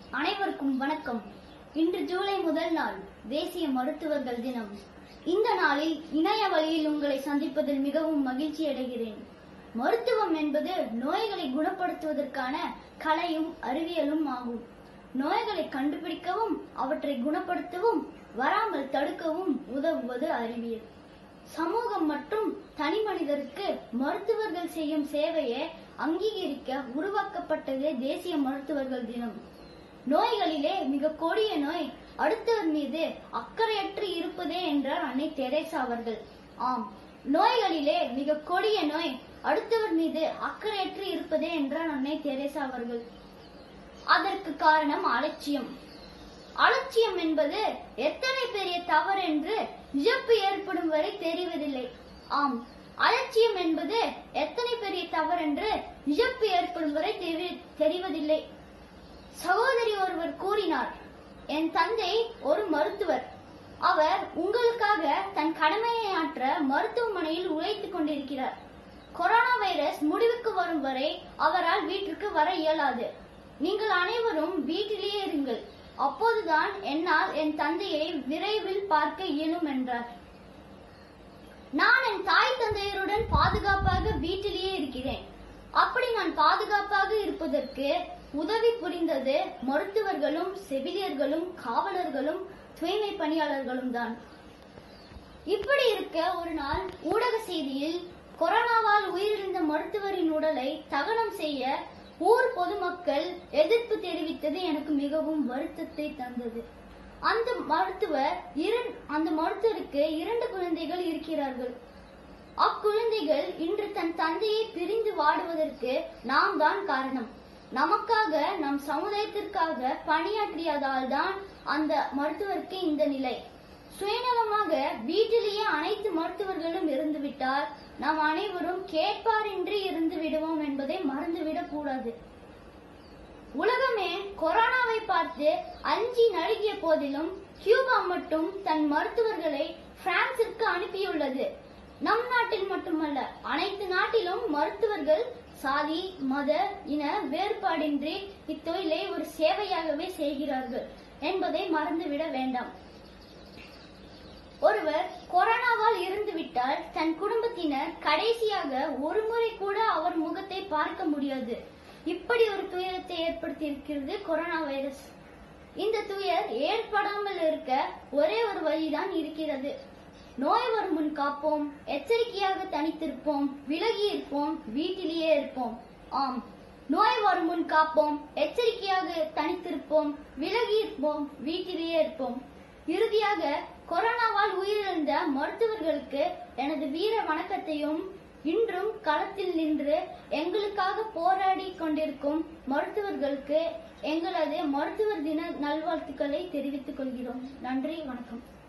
அனைவருக்கும் வணக்கம் இன்று ஜூலை முதல் நாள் தேசிய மருத்துவர்கள் தினம் இந்த நாளில் இணைய வழியில் உங்களை சந்திப்பதில் மிகவும் மகிழ்ச்சி அடைகிறேன் மருத்துவம் என்பது நோய்களை குணப்படுத்துவதற்கான கலையும் அறிவியலும் ஆகும் நோய்களை கண்டுபிடிக்கவும் அவற்றை குணப்படுத்தவும் வராமல் தடுக்கவும் உதவுவது அறிவியல் சமூகம் மற்றும் தனி மனிதருக்கு மருத்துவர்கள் செய்யும் சேவையை அங்கீகரிக்க உருவாக்கப்பட்டதே தேசிய மருத்துவர்கள் தினம் நோய்களிலே மிக கொடிய நோய் அடுத்தவர் மீது அக்கறையற்று இருப்பதே என்றார் அன்னை தெரேசா அவர்கள் ஆம் நோய்களிலே மிக கொடிய நோய் அடுத்தவர் மீது அக்கறையற்று இருப்பதே என்றார் அன்னை தெரேசா அவர்கள் அதற்கு காரணம் அலட்சியம் அலட்சியம் என்பது எத்தனை பெரிய தவறு என்று இழப்பு ஏற்படும் வரை தெரிவதில்லை ஆம் அலட்சியம் என்பது எத்தனை பெரிய தவறு என்று இழப்பு ஏற்படும் வரை தெரி- தெரிவதில்லை சகோதரி ஒருவர் கூறினார் என் தந்தை ஒரு மருத்துவர் அவர் உங்களுக்காக தன் கடமையை ஆற்ற மருத்துவமனையில் உழைத்துக் கொண்டிருக்கிறார் கொரோனா வைரஸ் முடிவுக்கு வரும் வரை அவரால் வீட்டிற்கு வர இயலாது நீங்கள் அனைவரும் வீட்டிலேயே இருங்கள் அப்போதுதான் என்னால் என் தந்தையை விரைவில் பார்க்க இயலும் என்றார் நான் என் தாய் தந்தையருடன் பாதுகாப்பாக வீட்டிலேயே இருக்கிறேன் அப்படி நான் பாதுகாப்பாக இருப்பதற்கு உதவி புரிந்தது மருத்துவர்களும் செவிலியர்களும் காவலர்களும் தூய்மை பணியாளர்களும் தான் இப்படி இருக்க ஒரு நாள் ஊடக செய்தியில் கொரோனாவால் உயிரிழந்த மருத்துவரின் உடலை தகனம் செய்ய ஊர் பொதுமக்கள் எதிர்ப்பு தெரிவித்தது எனக்கு மிகவும் வருத்தத்தை தந்தது அந்த மருத்துவர் இரண்- அந்த மருத்துவருக்கு இரண்டு குழந்தைகள் இருக்கிறார்கள் அக்குழந்தைகள் இன்று தன் தந்தையை பிரிந்து வாடுவதற்கு நாம் தான் காரணம் நமக்காக நம் சமுதாயத்திற்காக பணியாற்றியதால் தான் அந்த மருத்துவருக்கு இந்த நிலை சுயநலமாக வீட்டிலேயே அனைத்து மருத்துவர்களும் இருந்துவிட்டால் நாம் அனைவரும் கேட்பாரின்றி இருந்து விடுவோம் என்பதை மறந்துவிடக் கூடாது உலகமே கொரோனாவை பார்த்து அஞ்சி நடுங்கிய போதிலும் கியூபா மட்டும் தன் மருத்துவர்களை பிரான்சிற்கு அனுப்பியுள்ளது நம் நாட்டில் மட்டுமல்ல அனைத்து நாட்டிலும் மருத்துவர்கள் சாதி மத இன வேறுபாடின்றி இத்தொழிலை ஒரு சேவையாகவே செய்கிறார்கள் என்பதை மறந்துவிட வேண்டாம் ஒருவர் கொரோனாவால் இருந்துவிட்டால் தன் குடும்பத்தினர் கடைசியாக ஒரு முறை கூட அவர் முகத்தை பார்க்க முடியாது இப்படி ஒரு துயரத்தை ஏற்படுத்தி இருக்கிறது கொரோனா வைரஸ் இந்த துயர் ஏற்படாமல் இருக்க ஒரே ஒரு வழிதான் இருக்கிறது நோய் வரும் முன் காப்போம் எச்சரிக்கையாக தனித்திருப்போம் விலகி இருப்போம் வீட்டிலேயே இருப்போம் ஆம் நோய் வரும் முன் காப்போம் எச்சரிக்கையாக தனித்திருப்போம் விலகி இருப்போம் வீட்டிலேயே இருப்போம் இறுதியாக கொரோனாவால் உயிரிழந்த மருத்துவர்களுக்கு எனது வீர வணக்கத்தையும் இன்றும் களத்தில் நின்று எங்களுக்காக போராடி கொண்டிருக்கும் மருத்துவர்களுக்கு எங்களது மருத்துவர் தின நல்வாழ்த்துக்களை தெரிவித்துக் கொள்கிறோம் நன்றி வணக்கம்